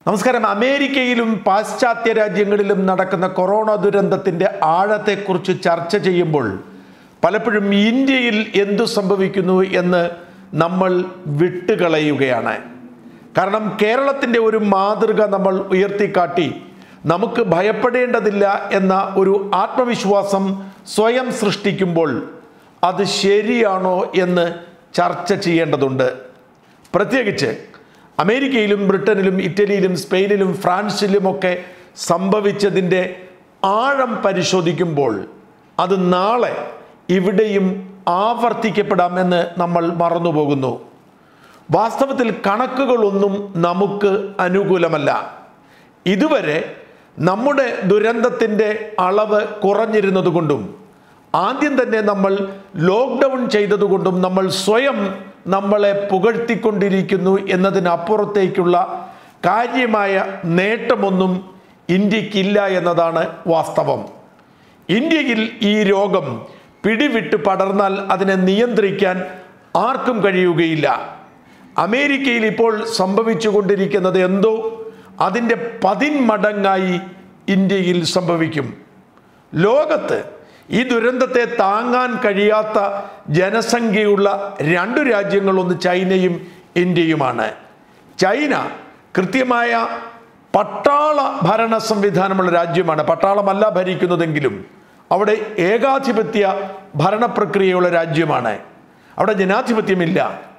നമസ്കാരം അമേരിക്കയിലും പാശ്ചാത്യ രാജ്യങ്ങളിലും നടക്കുന്ന കൊറോണ ദുരന്തത്തിൻ്റെ ആഴത്തെക്കുറിച്ച് ചർച്ച ചെയ്യുമ്പോൾ പലപ്പോഴും ഇന്ത്യയിൽ എന്തു സംഭവിക്കുന്നു എന്ന് നമ്മൾ വിട്ടുകളയുകയാണ് കാരണം കേരളത്തിൻ്റെ ഒരു മാതൃക നമ്മൾ ഉയർത്തിക്കാട്ടി നമുക്ക് ഭയപ്പെടേണ്ടതില്ല എന്ന ഒരു ആത്മവിശ്വാസം സ്വയം സൃഷ്ടിക്കുമ്പോൾ അത് ശരിയാണോ എന്ന് ചർച്ച ചെയ്യേണ്ടതുണ്ട് പ്രത്യേകിച്ച് അമേരിക്കയിലും ബ്രിട്ടനിലും ഇറ്റലിയിലും സ്പെയിനിലും ഫ്രാൻസിലുമൊക്കെ സംഭവിച്ചതിൻ്റെ ആഴം പരിശോധിക്കുമ്പോൾ അത് നാളെ ഇവിടെയും ആവർത്തിക്കപ്പെടാമെന്ന് നമ്മൾ മറന്നുപോകുന്നു വാസ്തവത്തിൽ കണക്കുകളൊന്നും നമുക്ക് അനുകൂലമല്ല ഇതുവരെ നമ്മുടെ ദുരന്തത്തിൻ്റെ അളവ് കുറഞ്ഞിരുന്നതുകൊണ്ടും ആദ്യം തന്നെ നമ്മൾ ലോക്ക്ഡൗൺ ചെയ്തതുകൊണ്ടും നമ്മൾ സ്വയം നമ്മളെ പുകഴ്ത്തിക്കൊണ്ടിരിക്കുന്നു എന്നതിനപ്പുറത്തേക്കുള്ള കാര്യമായ നേട്ടമൊന്നും ഇന്ത്യക്കില്ല എന്നതാണ് വാസ്തവം ഇന്ത്യയിൽ ഈ രോഗം പിടിവിട്ട് പടർന്നാൽ അതിനെ നിയന്ത്രിക്കാൻ ആർക്കും കഴിയുകയില്ല അമേരിക്കയിൽ ഇപ്പോൾ സംഭവിച്ചുകൊണ്ടിരിക്കുന്നത് എന്തോ അതിൻ്റെ പതിന്മടങ്ങായി ഇന്ത്യയിൽ സംഭവിക്കും ലോകത്ത് ഈ ദുരന്തത്തെ താങ്ങാൻ കഴിയാത്ത ജനസംഖ്യയുള്ള രണ്ട് രാജ്യങ്ങളൊന്ന് ചൈനയും ഇന്ത്യയുമാണ് ചൈന കൃത്യമായ പട്ടാള ഭരണ സംവിധാനമുള്ള രാജ്യമാണ് പട്ടാളമല്ല ഭരിക്കുന്നതെങ്കിലും അവിടെ ഏകാധിപത്യ ഭരണപ്രക്രിയയുള്ള രാജ്യമാണ് അവിടെ ജനാധിപത്യമില്ല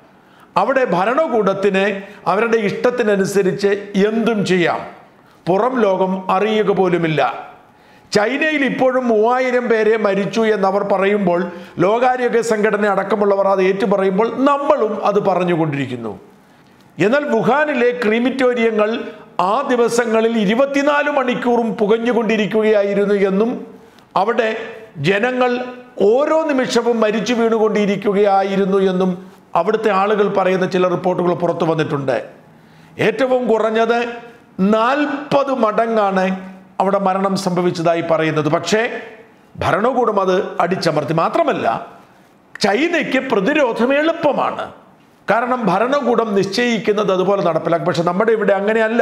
അവിടെ ഭരണകൂടത്തിന് അവരുടെ ഇഷ്ടത്തിനനുസരിച്ച് എന്തും ചെയ്യാം പുറം ലോകം അറിയുക പോലുമില്ല ചൈനയിൽ ഇപ്പോഴും മൂവായിരം പേരെ മരിച്ചു എന്നവർ പറയുമ്പോൾ ലോകാരോഗ്യ സംഘടന അടക്കമുള്ളവർ അത് ഏറ്റുപറയുമ്പോൾ നമ്മളും അത് പറഞ്ഞുകൊണ്ടിരിക്കുന്നു എന്നാൽ വുഹാനിലെ ക്രീമിറ്റോരിയങ്ങൾ ആ ദിവസങ്ങളിൽ ഇരുപത്തിനാല് മണിക്കൂറും പുകഞ്ഞുകൊണ്ടിരിക്കുകയായിരുന്നു എന്നും അവിടെ ജനങ്ങൾ ഓരോ നിമിഷവും മരിച്ചു വീണുകൊണ്ടിരിക്കുകയായിരുന്നു എന്നും അവിടുത്തെ ആളുകൾ പറയുന്ന ചില റിപ്പോർട്ടുകൾ പുറത്തു വന്നിട്ടുണ്ട് ഏറ്റവും കുറഞ്ഞത് നാൽപ്പത് മടങ്ങാണ് അവിടെ മരണം സംഭവിച്ചതായി പറയുന്നത് പക്ഷേ ഭരണകൂടം അത് അടിച്ചമർത്തി മാത്രമല്ല ചൈനയ്ക്ക് പ്രതിരോധം എളുപ്പമാണ് കാരണം ഭരണകൂടം നിശ്ചയിക്കുന്നത് അതുപോലെ നടപ്പിലാക്കും പക്ഷെ നമ്മുടെ ഇവിടെ അങ്ങനെയല്ല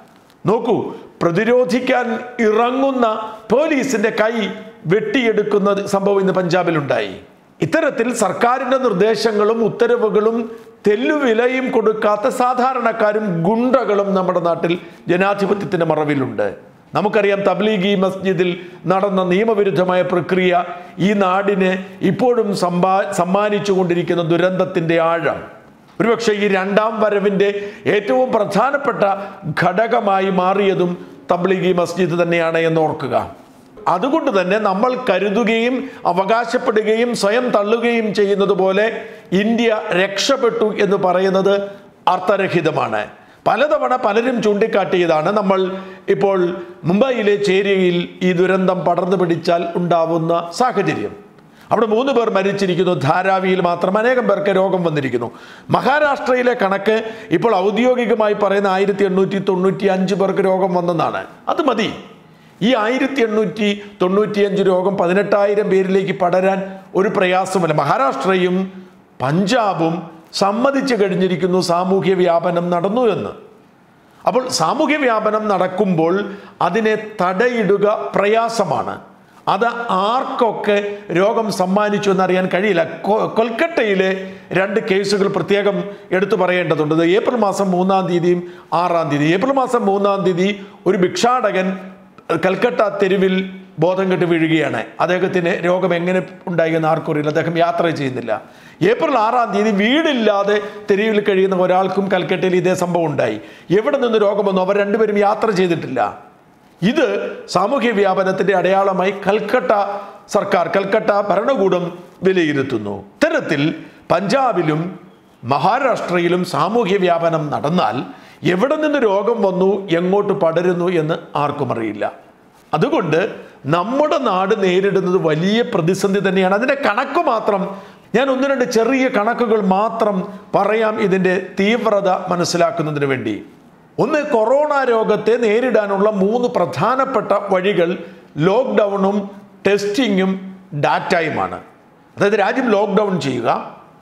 നോക്കൂ പ്രതിരോധിക്കാൻ ഇറങ്ങുന്ന പോലീസിന്റെ കൈ വെട്ടിയെടുക്കുന്ന സംഭവം ഇന്ന് പഞ്ചാബിലുണ്ടായി ഇത്തരത്തിൽ സർക്കാരിന്റെ നിർദ്ദേശങ്ങളും ഉത്തരവുകളും തെല്ലുവിലയും കൊടുക്കാത്ത സാധാരണക്കാരും ഗുണ്ടകളും നമ്മുടെ നാട്ടിൽ ജനാധിപത്യത്തിന്റെ മറവിലുണ്ട് നമുക്കറിയാം തബ്ലീഗി മസ്ജിദിൽ നടന്ന നിയമവിരുദ്ധമായ പ്രക്രിയ ഈ നാടിന് ഇപ്പോഴും സമ്പാ സമ്മാനിച്ചു കൊണ്ടിരിക്കുന്ന ദുരന്തത്തിന്റെ ആഴം ഒരുപക്ഷെ ഈ രണ്ടാം വരവിൻ്റെ ഏറ്റവും പ്രധാനപ്പെട്ട ഘടകമായി മാറിയതും തബ്ലീഗി മസ്ജിദ് തന്നെയാണ് എന്ന് ഓർക്കുക അതുകൊണ്ട് തന്നെ നമ്മൾ കരുതുകയും അവകാശപ്പെടുകയും സ്വയം തള്ളുകയും ചെയ്യുന്നത് പോലെ ഇന്ത്യ രക്ഷപ്പെട്ടു എന്ന് പറയുന്നത് അർത്ഥരഹിതമാണ് പലതവണ പലരും ചൂണ്ടിക്കാട്ടിയതാണ് നമ്മൾ ഇപ്പോൾ മുംബൈയിലെ ചേരിയിൽ ഈ ദുരന്തം പടർന്നു പിടിച്ചാൽ ഉണ്ടാവുന്ന സാഹചര്യം അവിടെ മൂന്ന് പേർ മരിച്ചിരിക്കുന്നു ധാരാവിയിൽ മാത്രം അനേകം പേർക്ക് രോഗം വന്നിരിക്കുന്നു മഹാരാഷ്ട്രയിലെ കണക്ക് ഇപ്പോൾ ഔദ്യോഗികമായി പറയുന്ന ആയിരത്തി എണ്ണൂറ്റി തൊണ്ണൂറ്റി അഞ്ച് പേർക്ക് രോഗം വന്നെന്നാണ് അത് മതി ഈ ആയിരത്തി എണ്ണൂറ്റി തൊണ്ണൂറ്റിയഞ്ച് രോഗം പതിനെട്ടായിരം പേരിലേക്ക് പടരാൻ ഒരു പ്രയാസമല്ല മഹാരാഷ്ട്രയും പഞ്ചാബും സമ്മതിച്ചു കഴിഞ്ഞിരിക്കുന്നു സാമൂഹ്യ വ്യാപനം നടന്നു എന്ന് അപ്പോൾ സാമൂഹ്യ വ്യാപനം നടക്കുമ്പോൾ അതിനെ തടയിടുക പ്രയാസമാണ് അത് ആർക്കൊക്കെ രോഗം സമ്മാനിച്ചു എന്നറിയാൻ കഴിയില്ല കൊ- കൊൽക്കത്തയിലെ രണ്ട് കേസുകൾ പ്രത്യേകം എടുത്തു പറയേണ്ടതുണ്ട് ഇത് ഏപ്രിൽ മാസം മൂന്നാം തീയതിയും ആറാം തീയതി ഏപ്രിൽ മാസം മൂന്നാം തീയതി ഒരു ഭിക്ഷാടകൻ കൽക്കട്ട തെരുവിൽ ബോധം കെട്ട് വീഴുകയാണ് അദ്ദേഹത്തിന് രോഗം എങ്ങനെ ഉണ്ടായെന്ന് ആർക്കും അറിയില്ല അദ്ദേഹം യാത്ര ചെയ്യുന്നില്ല ഏപ്രിൽ ആറാം തീയതി വീടില്ലാതെ തെരുവിൽ കഴിയുന്ന ഒരാൾക്കും കൽക്കട്ടയിൽ ഇതേ സംഭവം ഉണ്ടായി എവിടെ നിന്ന് രോഗം വന്നു അവർ രണ്ടുപേരും യാത്ര ചെയ്തിട്ടില്ല ഇത് സാമൂഹ്യ വ്യാപനത്തിന്റെ അടയാളമായി കൽക്കട്ട സർക്കാർ കൽക്കട്ട ഭരണകൂടം വിലയിരുത്തുന്നു ഇത്തരത്തിൽ പഞ്ചാബിലും മഹാരാഷ്ട്രയിലും സാമൂഹ്യ വ്യാപനം നടന്നാൽ എവിടെ നിന്ന് രോഗം വന്നു എങ്ങോട്ട് പടരുന്നു എന്ന് ആർക്കും അറിയില്ല അതുകൊണ്ട് നമ്മുടെ നാട് നേരിടുന്നത് വലിയ പ്രതിസന്ധി തന്നെയാണ് അതിൻ്റെ കണക്ക് മാത്രം ഞാൻ ഒന്ന് രണ്ട് ചെറിയ കണക്കുകൾ മാത്രം പറയാം ഇതിൻ്റെ തീവ്രത മനസ്സിലാക്കുന്നതിന് വേണ്ടി ഒന്ന് കൊറോണ രോഗത്തെ നേരിടാനുള്ള മൂന്ന് പ്രധാനപ്പെട്ട വഴികൾ ലോക്ക്ഡൗണും ടെസ്റ്റിങ്ങും ഡാറ്റയുമാണ് അതായത് രാജ്യം ലോക്ക്ഡൗൺ ചെയ്യുക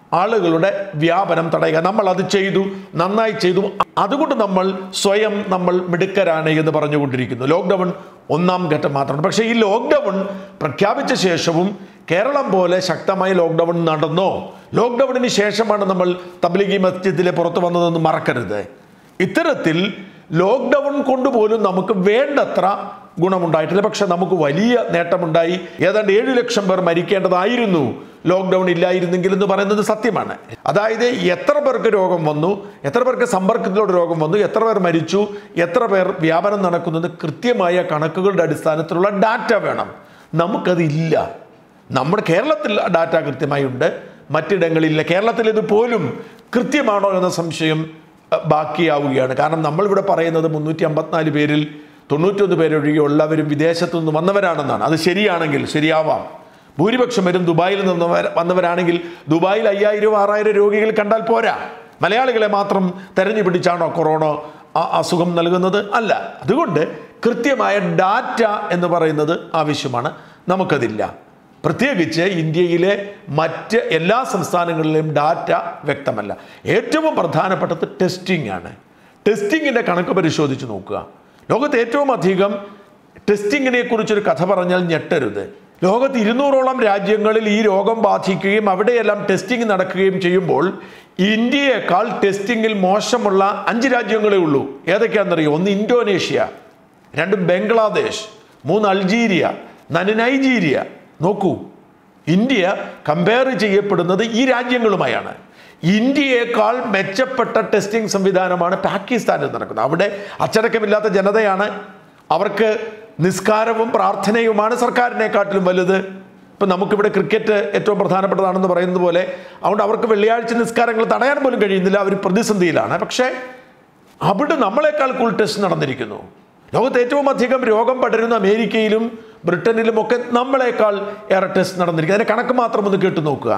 ആളുകളുടെ വ്യാപനം തടയുക നമ്മൾ അത് ചെയ്തു നന്നായി ചെയ്തു അതുകൊണ്ട് നമ്മൾ സ്വയം നമ്മൾ മിടുക്കരാണ് എന്ന് പറഞ്ഞുകൊണ്ടിരിക്കുന്നു ലോക്ക്ഡൗൺ ഒന്നാം ഘട്ടം മാത്രമാണ് പക്ഷേ ഈ ലോക്ക്ഡൗൺ പ്രഖ്യാപിച്ച ശേഷവും കേരളം പോലെ ശക്തമായ ലോക്ക്ഡൗൺ നടന്നോ ലോക്ക്ഡൗണിന് ശേഷമാണ് നമ്മൾ തബ്ലീഗി മസ്ജിദിലെ പുറത്തു വന്നതെന്ന് മറക്കരുത് ഇത്തരത്തിൽ ലോക്ക്ഡൗൺ കൊണ്ടുപോലും നമുക്ക് വേണ്ടത്ര ഗുണമുണ്ടായിട്ടില്ല പക്ഷെ നമുക്ക് വലിയ നേട്ടമുണ്ടായി ഏതാണ്ട് ഏഴു ലക്ഷം പേർ മരിക്കേണ്ടതായിരുന്നു ലോക്ക്ഡൗൺ ഇല്ലായിരുന്നെങ്കിൽ എന്ന് പറയുന്നത് സത്യമാണ് അതായത് എത്ര പേർക്ക് രോഗം വന്നു എത്ര പേർക്ക് സമ്പർക്കത്തിലൂടെ രോഗം വന്നു എത്ര പേർ മരിച്ചു എത്ര പേർ വ്യാപനം നടക്കുന്നത് കൃത്യമായ കണക്കുകളുടെ അടിസ്ഥാനത്തിലുള്ള ഡാറ്റ വേണം നമുക്കതില്ല നമ്മുടെ കേരളത്തിൽ ഡാറ്റ കൃത്യമായി ഉണ്ട് മറ്റിടങ്ങളില്ല കേരളത്തിൽ ഇത് പോലും കൃത്യമാണോ എന്ന സംശയം അഹ്, ബാക്കിയാവുകയാണ് കാരണം നമ്മളിവിടെ പറയുന്നത് മുന്നൂറ്റി അമ്പത്തിനാല് പേരിൽ തൊണ്ണൂറ്റൊന്ന് പേരൊഴികെയുള്ളവരും വിദേശത്തു നിന്ന് വന്നവരാണെന്നാണ് അത് ശരിയാണെങ്കിൽ ശരിയാവാം ഭൂരിപക്ഷം പേരും ദുബായിൽ നിന്ന് വര- വന്നവരാണെങ്കിൽ ദുബായിൽ അയ്യായിരം ആറായിരം രോഗികൾ കണ്ടാൽ പോരാ മലയാളികളെ മാത്രം തെരഞ്ഞു പിടിച്ചാണോ കൊറോണ ആ- അസുഖം നൽകുന്നത് അല്ല അതുകൊണ്ട് കൃത്യമായ ഡാറ്റ എന്ന് പറയുന്നത് ആവശ്യമാണ് നമുക്കതില്ല പ്രത്യേകിച്ച് ഇന്ത്യയിലെ മറ്റ് എല്ലാ സംസ്ഥാനങ്ങളിലെയും ഡാറ്റ വ്യക്തമല്ല ഏറ്റവും പ്രധാനപ്പെട്ടത് ടെസ്റ്റിംഗ് ആണ് ടെസ്റ്റിങ്ങിൻ്റെ കണക്ക് പരിശോധിച്ച് നോക്കുക ലോകത്ത് ഏറ്റവും അധികം ടെസ്റ്റിങ്ങിനെ കുറിച്ചൊരു കഥ പറഞ്ഞാൽ ഞെട്ടരുത് ലോകത്ത് ഇരുന്നൂറോളം രാജ്യങ്ങളിൽ ഈ രോഗം ബാധിക്കുകയും അവിടെയെല്ലാം ടെസ്റ്റിംഗ് നടക്കുകയും ചെയ്യുമ്പോൾ ഇന്ത്യയേക്കാൾ ടെസ്റ്റിങ്ങിൽ മോശമുള്ള അഞ്ച് രാജ്യങ്ങളേ ഉള്ളൂ ഏതൊക്കെയാണെന്നറിയോ ഒന്ന് ഇന്തോനേഷ്യ രണ്ട് ബംഗ്ലാദേശ് മൂന്ന് അൾജീരിയ നാല് നൈജീരിയ നോക്കൂ ഇന്ത്യ കമ്പയർ ചെയ്യപ്പെടുന്നത് ഈ രാജ്യങ്ങളുമായാണ് ഇന്ത്യയേക്കാൾ മെച്ചപ്പെട്ട ടെസ്റ്റിംഗ് സംവിധാനമാണ് പാകിസ്ഥാനിൽ നടക്കുന്നത് അവിടെ അച്ചടക്കമില്ലാത്ത ജനതയാണ് അവർക്ക് നിസ്കാരവും പ്രാർത്ഥനയുമാണ് സർക്കാരിനെക്കാട്ടിലും വലുത് ഇപ്പം നമുക്കിവിടെ ക്രിക്കറ്റ് ഏറ്റവും പ്രധാനപ്പെട്ടതാണെന്ന് പറയുന്നത് പോലെ അതുകൊണ്ട് അവർക്ക് വെള്ളിയാഴ്ച നിസ്കാരങ്ങൾ തടയാൻ പോലും കഴിയുന്നില്ല അവർ പ്രതിസന്ധിയിലാണ് പക്ഷേ അവിടെ നമ്മളെക്കാൾ കൂൾ ടെസ്റ്റ് നടന്നിരിക്കുന്നു ലോകത്ത് ഏറ്റവും അധികം രോഗം പടരുന്ന അമേരിക്കയിലും ബ്രിട്ടനിലും ഒക്കെ നമ്മളെക്കാൾ ഏറെ ടെസ്റ്റ് നടന്നിരിക്കുന്നു അതിന്റെ കണക്ക് മാത്രം ഒന്ന് കേട്ടു നോക്കുക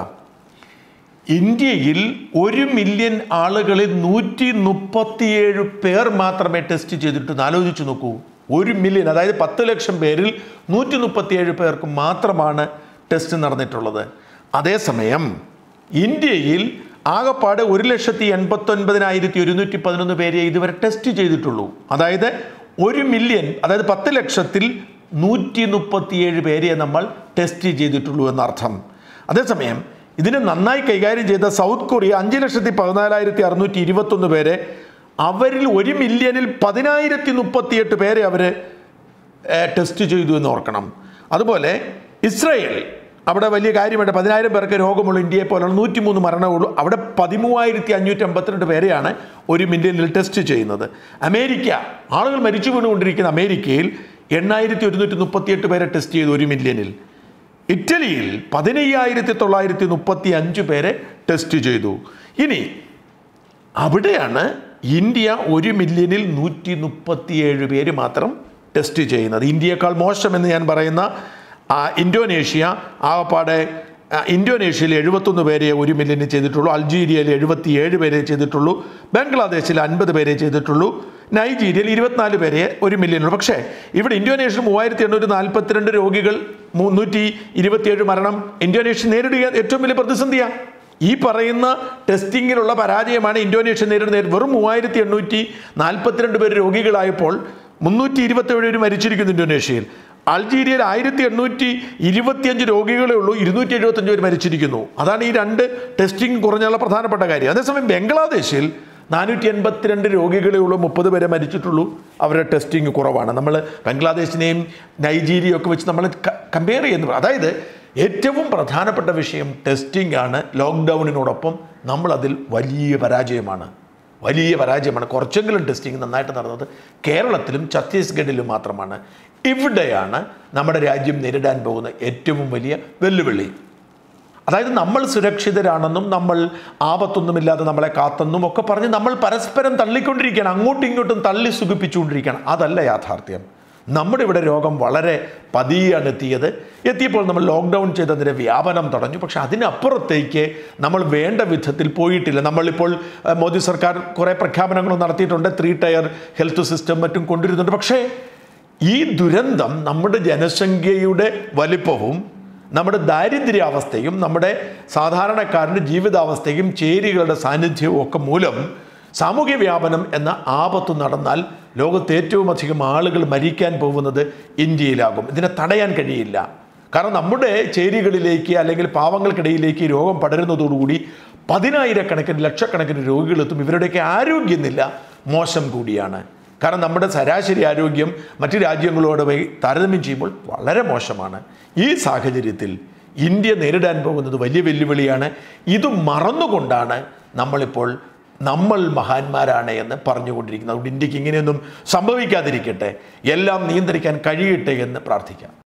ഇന്ത്യയിൽ ഒരു മില്യൺ ആളുകളിൽ നൂറ്റി മുപ്പത്തിയേഴ് പേർ മാത്രമേ ടെസ്റ്റ് ചെയ്തിട്ടുള്ളൂ ആലോചിച്ച് നോക്കൂ ഒരു മില്യൺ അതായത് പത്ത് ലക്ഷം പേരിൽ നൂറ്റി മുപ്പത്തിയേഴ് പേർക്ക് മാത്രമാണ് ടെസ്റ്റ് നടന്നിട്ടുള്ളത് അതേസമയം ഇന്ത്യയിൽ ആകപ്പാട് ഒരു ലക്ഷത്തി എൺപത്തൊൻപതിനായിരത്തി ഒരുന്നൂറ്റി പതിനൊന്ന് പേരെ ഇതുവരെ ടെസ്റ്റ് ചെയ്തിട്ടുള്ളൂ അതായത് ഒരു മില്യൺ അതായത് പത്ത് ലക്ഷത്തിൽ നൂറ്റി മുപ്പത്തിയേഴ് പേരെ നമ്മൾ ടെസ്റ്റ് ചെയ്തിട്ടുള്ളൂ എന്നർത്ഥം അതേസമയം ഇതിനെ നന്നായി കൈകാര്യം ചെയ്ത സൗത്ത് കൊറിയ അഞ്ച് ലക്ഷത്തി പതിനാലായിരത്തി അറുന്നൂറ്റി ഇരുപത്തൊന്ന് പേരെ അവരിൽ ഒരു മില്യണിൽ പതിനായിരത്തി മുപ്പത്തിയെട്ട് പേരെ അവർ ടെസ്റ്റ് ചെയ്തു എന്ന് ഓർക്കണം അതുപോലെ ഇസ്രയേൽ അവിടെ വലിയ കാര്യമുണ്ട് പതിനായിരം പേർക്ക് രോഗമുള്ള ഇന്ത്യയെ പോലെയുള്ള നൂറ്റിമൂന്ന് മരണമുള്ളൂ അവിടെ പതിമൂവായിരത്തി അഞ്ഞൂറ്റി അമ്പത്തിരണ്ട് പേരെയാണ് ഒരു മില്യണിൽ ടെസ്റ്റ് ചെയ്യുന്നത് അമേരിക്ക ആളുകൾ മരിച്ചു വീണുകൊണ്ടിരിക്കുന്ന അമേരിക്കയിൽ എണ്ണായിരത്തി ഒരുന്നൂറ്റി മുപ്പത്തിയെട്ട് പേരെ ടെസ്റ്റ് ചെയ്തു ഒരു മില്യണിൽ ഇറ്റലിയിൽ പതിനയ്യായിരത്തി തൊള്ളായിരത്തി മുപ്പത്തി അഞ്ച് പേരെ ടെസ്റ്റ് ചെയ്തു ഇനി അവിടെയാണ് ഇന്ത്യ ഒരു മില്യണിൽ നൂറ്റി മുപ്പത്തിയേഴ് പേര് മാത്രം ടെസ്റ്റ് ചെയ്യുന്നത് ഇന്ത്യയേക്കാൾ മോശമെന്ന് ഞാൻ പറയുന്ന ആ, ഇന്തോനേഷ്യ ആകപ്പാടെ ആ, ഇന്തോനേഷ്യയിൽ എഴുപത്തൊന്ന് പേരെ ഒരു മില്യന് ചെയ്തിട്ടുള്ളൂ അൾജീരിയയിൽ എഴുപത്തിയേഴ് പേരെ ചെയ്തിട്ടുള്ളൂ ബംഗ്ലാദേശിൽ അൻപത് പേരെ ചെയ്തിട്ടുള്ളൂ നൈജീരിയയിൽ ഇരുപത്തിനാല് പേരെ ഒരു മില്യനുള്ളൂ പക്ഷേ ഇവിടെ ഇന്തോനേഷ്യയിൽ മൂവായിരത്തി എണ്ണൂറ്റി നാൽപ്പത്തിരണ്ട് രോഗികൾ മുന്നൂറ്റി ഇരുപത്തിയേഴ് മരണം ഇന്തോനേഷ്യ നേരിടുക ഏറ്റവും വലിയ പ്രതിസന്ധിയാണ് ഈ പറയുന്ന ടെസ്റ്റിങ്ങിലുള്ള പരാജയമാണ് ഇന്തോനേഷ്യ നേരിടുന്നത് വെറും മൂവായിരത്തി എണ്ണൂറ്റി നാൽപ്പത്തിരണ്ട് പേര് രോഗികളായപ്പോൾ മുന്നൂറ്റി ഇരുപത്തേഴ് പേര് മരിച്ചിരിക്കുന്നു ഇന്തോനേഷ്യയിൽ അൾജീരിയയിൽ ആയിരത്തി എണ്ണൂറ്റി ഇരുപത്തിയഞ്ച് രോഗികളേ ഉള്ളൂ ഇരുന്നൂറ്റി എഴുപത്തഞ്ച് പേര് മരിച്ചിരിക്കുന്നു അതാണ് ഈ രണ്ട് ടെസ്റ്റിംഗ് കുറഞ്ഞുള്ള പ്രധാനപ്പെട്ട കാര്യം അതേസമയം ബംഗ്ലാദേശിൽ നാനൂറ്റി എൺപത്തിരണ്ട് രോഗികളേ ഉള്ളൂ മുപ്പത് പേരെ മരിച്ചിട്ടുള്ളൂ അവരുടെ ടെസ്റ്റിംഗ് കുറവാണ് നമ്മൾ ബംഗ്ലാദേശിനെയും നൈജീരിയയും ഒക്കെ വെച്ച് നമ്മൾ കമ്പയർ ചെയ്യുന്നത് അതായത് ഏറ്റവും പ്രധാനപ്പെട്ട വിഷയം ടെസ്റ്റിംഗ് ആണ് ലോക്ക്ഡൗണിനോടൊപ്പം നമ്മളതിൽ വലിയ പരാജയമാണ് വലിയ പരാജയമാണ് കുറച്ചെങ്കിലും ടെസ്റ്റിംഗ് നന്നായിട്ട് നടന്നത് കേരളത്തിലും ഛത്തീസ്ഗഡിലും മാത്രമാണ് ഇവിടെയാണ് നമ്മുടെ രാജ്യം നേരിടാൻ പോകുന്ന ഏറ്റവും വലിയ വെല്ലുവിളി അതായത് നമ്മൾ സുരക്ഷിതരാണെന്നും നമ്മൾ ആപത്തൊന്നുമില്ലാതെ നമ്മളെ കാത്തെന്നും ഒക്കെ പറഞ്ഞ് നമ്മൾ പരസ്പരം തള്ളിക്കൊണ്ടിരിക്കുകയാണ് അങ്ങോട്ടും ഇങ്ങോട്ടും തള്ളി സുഖിപ്പിച്ചുകൊണ്ടിരിക്കുകയാണ് അതല്ല യാഥാർത്ഥ്യം നമ്മുടെ ഇവിടെ രോഗം വളരെ പതിയാണ് എത്തിയത് എത്തിയപ്പോൾ നമ്മൾ ലോക്ക്ഡൗൺ ചെയ്തതിൻ്റെ വ്യാപനം തടഞ്ഞു പക്ഷെ അതിനപ്പുറത്തേക്ക് നമ്മൾ വേണ്ട വിധത്തിൽ പോയിട്ടില്ല നമ്മളിപ്പോൾ ഏഹ്, മോദി സർക്കാർ കുറേ പ്രഖ്യാപനങ്ങൾ നടത്തിയിട്ടുണ്ട് ത്രീ ടയർ ഹെൽത്ത് സിസ്റ്റം മറ്റും കൊണ്ടുവരുന്നുണ്ട് പക്ഷേ ഈ ദുരന്തം നമ്മുടെ ജനസംഖ്യയുടെ വലിപ്പവും നമ്മുടെ ദാരിദ്ര്യാവസ്ഥയും നമ്മുടെ സാധാരണക്കാരൻ്റെ ജീവിതാവസ്ഥയും ചേരികളുടെ സാന്നിധ്യവും ഒക്കെ മൂലം സാമൂഹ്യ വ്യാപനം എന്ന ആപത്ത് നടന്നാൽ ലോകത്ത് ഏറ്റവും അധികം ആളുകൾ മരിക്കാൻ പോകുന്നത് ഇന്ത്യയിലാകും ഇതിനെ തടയാൻ കഴിയില്ല കാരണം നമ്മുടെ ചേരികളിലേക്ക് അല്ലെങ്കിൽ പാവങ്ങൾക്കിടയിലേക്ക് ഈ രോഗം പടരുന്നതോടുകൂടി പതിനായിരക്കണക്കിന് ലക്ഷക്കണക്കിന് രോഗികളെത്തും ഇവരുടെയൊക്കെ ആരോഗ്യനില മോശം കൂടിയാണ് കാരണം നമ്മുടെ ശരാശരി ആരോഗ്യം മറ്റ് രാജ്യങ്ങളോട് വൈ- താരതമ്യം ചെയ്യുമ്പോൾ വളരെ മോശമാണ് ഈ സാഹചര്യത്തിൽ ഇന്ത്യ നേരിടാൻ പോകുന്നത് വലിയ വെല്ലുവിളിയാണ് ഇത് മറന്നുകൊണ്ടാണ് നമ്മളിപ്പോൾ നമ്മൾ മഹാന്മാരാണ് എന്ന് പറഞ്ഞുകൊണ്ടിരിക്കുന്നത് അതുകൊണ്ട് ഇന്ത്യക്ക് ഇങ്ങനെയൊന്നും സംഭവിക്കാതിരിക്കട്ടെ എല്ലാം നിയന്ത്രിക്കാൻ കഴിയട്ടെ എന്ന് പ്രാർത്ഥിക്കാം